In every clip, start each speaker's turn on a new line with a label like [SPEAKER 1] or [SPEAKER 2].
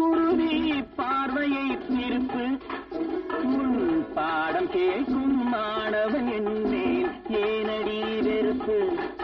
[SPEAKER 1] சிட்டுக்குருவி பார்வையை திருப்பு உன் பாடம் கேட்கும் மாணவன் என்னேன் ஏனடி வெறுப்பு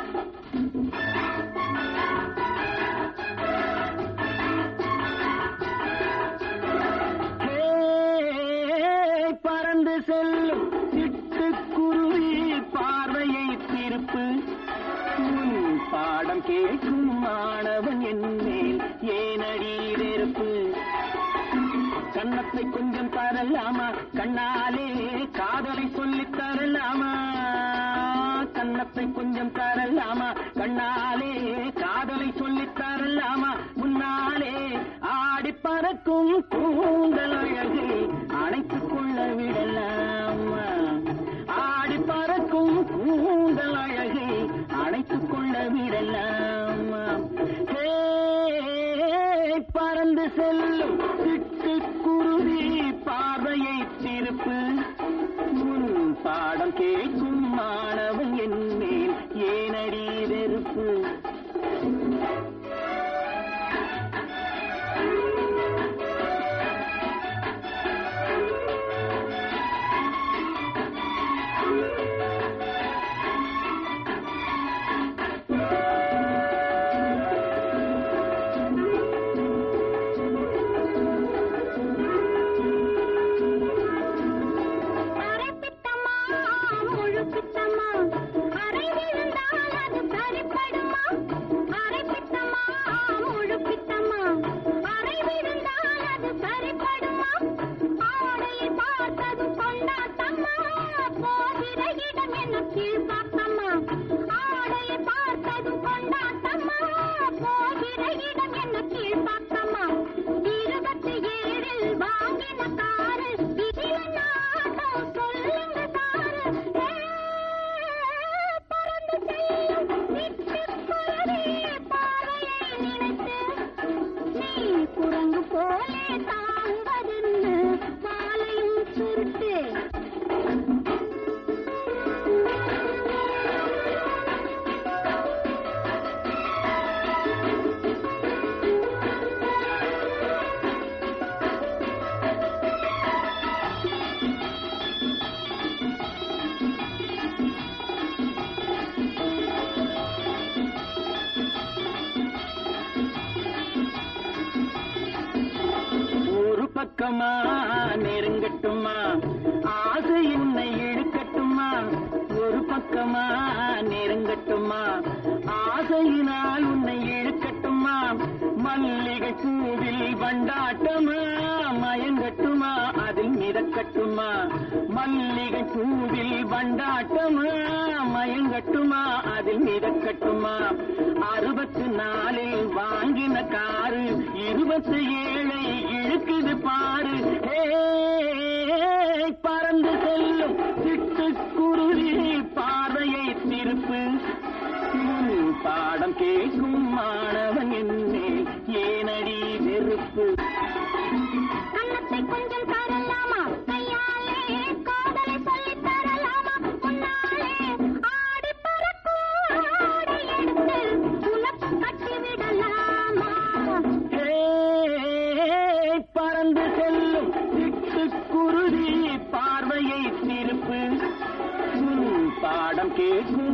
[SPEAKER 1] ஹே, பறந்து செல்லும் சிட்டுக்குருவி பார்வையை திருப்பு உன் பாடம் கேட்கும் மாணவன் என்னேன் ஏனடி வெறுப்பு கன்னத்தை கொஞ்சம் தரலாமா கண்ணாலே காதலை சொல்லித் தரலாமா கன்னத்தை கொஞ்சம் தரலாமா கண்ணாலே காதலை சொல்லித் தரலாமா முன்னாலே ஆடி பறக்கும் கூந்தல் அழகை அணைத்துக் கொள்ள விடலாமா ஆடி பறக்கும் கூந்தல் அழகை அணைத்துக் கொள்ள விடலாமா ஹே, பறந்து செல்லும் சிட்டுக்குருவி பார்வையை திருப்பு உன் பாடம் கேட்கும் மாணவன் என்னேன் ஏனடி வெறுப்பு
[SPEAKER 2] அரை பித்தமா முழு பித்தமா அரை விழுந்தால் அது சரிப்படுமா அரை பித்தமா முழு பித்தமா அரை விழுந்தால் அது சரிப்படுமா ஆடையை பார்த்தது கொண்டாட்டம்மா போகிற இடம் என்ன கீழ்பார்த்தம்மா ஆடையை பார்த்தது கொண்டாட்டம்மா போகிற இடம் என்ன கீழ்பார்த்தம்மா இருபத்தி ஏழில் வாங்கின காரு இதில் நாட்டம் சொல்லுங்க சாரு பறந்து செல்லும் சிட்டுக்குருவி பாறையை நினைத்து நீ குரங்கு போலே தாங்கதின்னு மாலையும் சுருட்டு
[SPEAKER 1] ஒரு பக்கமா நெருங்கட்டுமா ஆசை என்னை இழுக்கட்டுமா ஒரு பக்கமா நெருங்கட்டுமா ஆசையினால் உன்னை இழுக்கட்டுமா மல்லிகை பூவில் வண்டாட்டமா மயங்கட்டுமா அதில் மிதக்கட்டுமா மல்லிகை பூவில் வண்டாட்டமா மயங்கட்டுமா அதில் மிதக்கட்டுமா அறுபத்து நாலில் வாங்கின காரு இருபத்தி ஏழை இழுக்குது பாரு ஹே, பறந்து செல்லும் சிட்டுக்குருவி பார்வையை திருப்பு உன் பாடம் கேட்கும் மாணவன் என்னேல் ஏனடி வெறுப்பு
[SPEAKER 2] கன்னத்தை கொஞ்சம் தரலாமா கையாலே காதலை சொல்லித் தரலாமா முன்னாலே ஆடி பறக்கும் ஆடை எடுத்து உனக்கு கட்டிவிடலாமா
[SPEAKER 1] ஹே, பறந்து செல்லும் சிட்டுக்குருவி பார்வையை திருப்பு உன் பாடம் கேட்கும்